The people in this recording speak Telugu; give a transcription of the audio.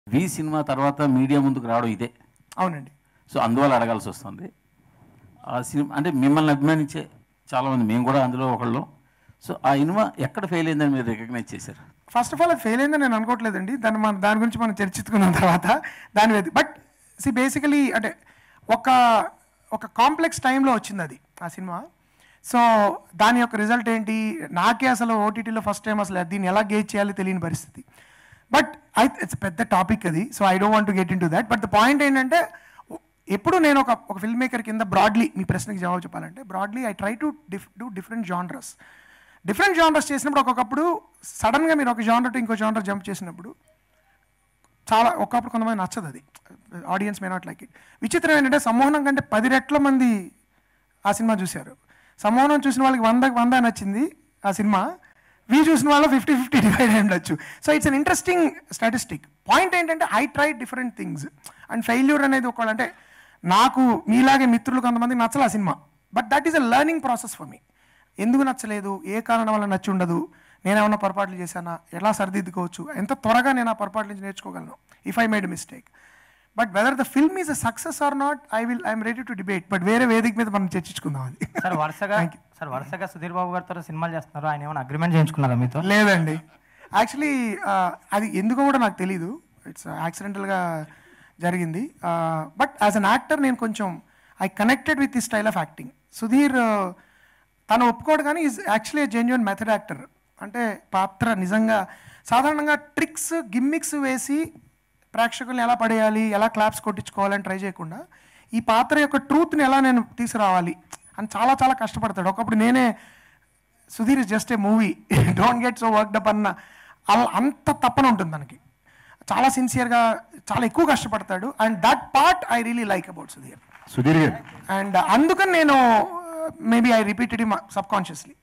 వి సినిమా తర్వాత మీడియా ముందుకు రావడం ఇదే అవునండి సో అందువల్ల అడగాల్సి వస్తుంది ఆ సినిమా అంటే మిమ్మల్ని అభిమానించే చాలామంది మేము కూడా అందులో ఒకళ్ళు సో ఆ సినిమా ఎక్కడ ఫెయిల్ అయిందని మీరు రికగ్నైజ్ చేశారు ఫస్ట్ ఆఫ్ ఆల్ అది ఫెయిల్ అయిందని నేను అనుకోవట్లేదండి దాన్ని మన దాని గురించి మనం చర్చించుకున్న తర్వాత దాని మీద బట్ సి బేసికలీ అంటే ఒక ఒక కాంప్లెక్స్ టైంలో వచ్చింది అది ఆ సినిమా సో దాని యొక్క రిజల్ట్ ఏంటి నాకే అసలు ఓటీటీలో ఫస్ట్ టైం అసలు దీన్ని ఎలా గేజ్ చేయాలో తెలియని పరిస్థితి బట్ ఐ ఇట్స్ పెద్ద టాపిక్ అది so I don't want to get in to that but the point ఏంటంటే ఎప్పుడు నేను ఒక ఒక ఫిల్మ్ మేకర్ కింద బ్రాడ్లీ మీ ప్రశ్నకి జవాబు చెప్పాలంటే broadly I try to diff do different genres different genres చేసినప్పుడు ఒక్కొక్కప్పుడు సడన్గా మీరు ఒక జానర్ టు ఇంకో జానర్ జంప్ చేసినప్పుడు చాలా ఒకప్పుడు కొంతమంది నచ్చదు అది audience may not like it విచిత్రం ఏంటంటే సమ్మోహనం కంటే పది రెట్ల మంది ఆ సినిమా చూశారు సమ్మోహనం చూసిన వాళ్ళకి వందకి వంద నచ్చింది ఆ సినిమా వీ చూసిన వాళ్ళు ఫిఫ్టీ ఫిఫ్టీ డివైడ్ అయి ఉండొచ్చు so it's an interesting statistic point ఏంటంటే I try different things and failure అనేది ఒకళ్ళు అంటే నాకు మీలాగే మిత్రులు కొంతమంది నచ్చలే ఆ cinema but that is a learning process for me ఎందుకు నచ్చలేదు ఏ కారణం వల్ల నచ్చి ఉండదు నేనేమన్నా పొరపాట్లు చేశానా ఎలా సరిదిద్దుకోవచ్చు ఎంత త్వరగా నేను ఆ పొరపాట్ల నుంచి నేర్చుకోగలను if I made mistake but whether the film is a success or not I will I'm ready to debate but వేరే వేదిక మీద మనం చర్చించుకుందాం అది సార్ వరుసగా సార్ వరుసగా సుధీర్ బాబు గారితో సినిమాలు చేస్తున్నారు ఆయన ఏమైనా అగ్రిమెంట్ చేయించుకున్నారా మీతో లేదండి యాక్చువల్లీ అది ఎందుకో కూడా నాకు తెలీదు ఇట్స్ యాక్సిడెంటల్గా జరిగింది బట్ యాజ్ అన్ యాక్టర్ నేను కొంచెం I connected with the style of acting Sudheer uh, తను ఒప్పుకోడు కానీ is actually genuine method actor అంటే పాత్ర నిజంగా సాధారణంగా ట్రిక్స్ గిమ్మిక్స్ వేసి ప్రేక్షకుల్ని ఎలా పడేయాలి ఎలా క్లాప్స్ కొట్టించుకోవాలని ట్రై చేయకుండా ఈ పాత్ర యొక్క ట్రూత్ని ఎలా నేను తీసుకురావాలి అని చాలా చాలా కష్టపడతాడు ఒకప్పుడు నేనే Sudheer is just a movie don't get so work up అన్న అలా అంత తప్పన ఉంటుంది తనకి చాలా సిన్సియర్గా చాలా ఎక్కువ కష్టపడతాడు and that part I really like about Sudheer Sudheer garu and అందుకని నేను maybe I repeated sub consciously